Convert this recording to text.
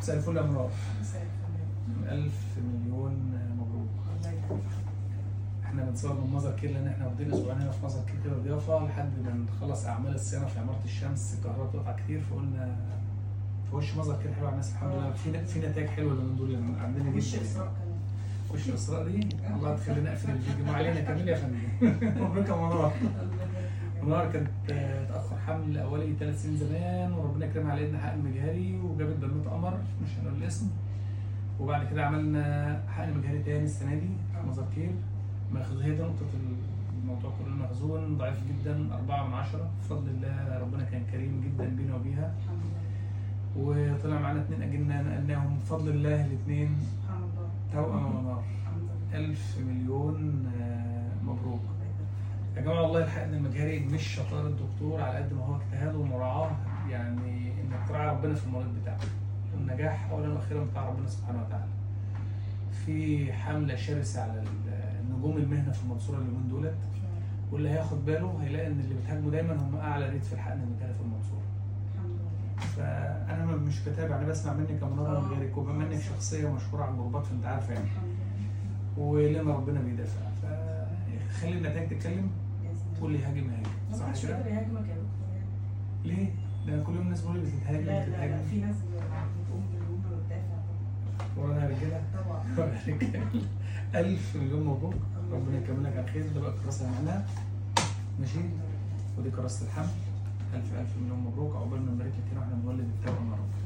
مساء الفل يا منار مساء الخير. ألف مليون مبروك الله يكرمك. احنا بنصور من مظهر كير لان احنا واخدين اسبوعين هنا في مظهر كير كده ضيافه لحد ما نخلص اعمال الصيانه في عماره الشمس الكهرباء بتقطع كتير فقلنا في وش مظهر كير حلو على الناس الحمد لله في في نتائج حلوه اليومين دول عندنا جدا وش يعني. اسراء كمان وش الاسراء دي الله تخلينا اقفل الفيديو ما علينا كمل يا فندم مبروك يا منار منار كانت آه، تاخر حمل اولي ثلاث سنين زمان وربنا كرمها على ايدنا حقن مجهري وجابت بنوت قمر مش هنقول الاسم وبعد كده عملنا حقن مجهري تاني السنه دي في مظهر كير ماخذ هي دي نقطه الموضوع كله مخزون ضعيف جدا أربعة من عشرة بفضل الله ربنا كان كريم جدا بينا وبيها الحمد لله وطلع معانا اتنين أجنة نقلناهم بفضل الله الاتنين سبحان الله توأم ونار الحمد لله ألف مليون آه، مبروك الله يبارك في يا جماعه والله الحقن المجهري مش شطاره الدكتور على قد ما هو اجتهاد ومراعاه يعني انك تراعي ربنا في المريض بتاعك والنجاح اولا واخيرا بتاع ربنا سبحانه وتعالى في حمله شرسه على ال- نجوم المهنه في المنصوره اليومين دولت حالك. واللي هياخد باله هيلاقي ان اللي بتهاجمه دايما هم اعلى ريت في الحقن المجهري في المنصوره الحمد لله فانا م- مش بتابع انا بسمع منك منار من غيرك وبما انك شخصيه مشهوره على الجروبات فانت عارفه يعني الحمد لله ولما ربنا بيدافع فخلي النتائج تتكلم بإذن الله. واللي يهاجم يهاجم ما صح حدش كده؟ يقدر يهاجمك يا دكتور يعني ليه؟ ده كل يوم الناس بيقولوا لي بتتهاجم لا لا لا بتتهاجم في ناس بتقوم باليوم وتدافع ورانا رجاله طبعا رجالة. ألف مليون مبروك ربنا يكملك على خير ده بقى الكراسة اللي عملها ماشي ودي كراسة الحمل ألف ألف مليون مبروك عقبال ما نبارك لك هنا واحنا بنولد التوأم يا رب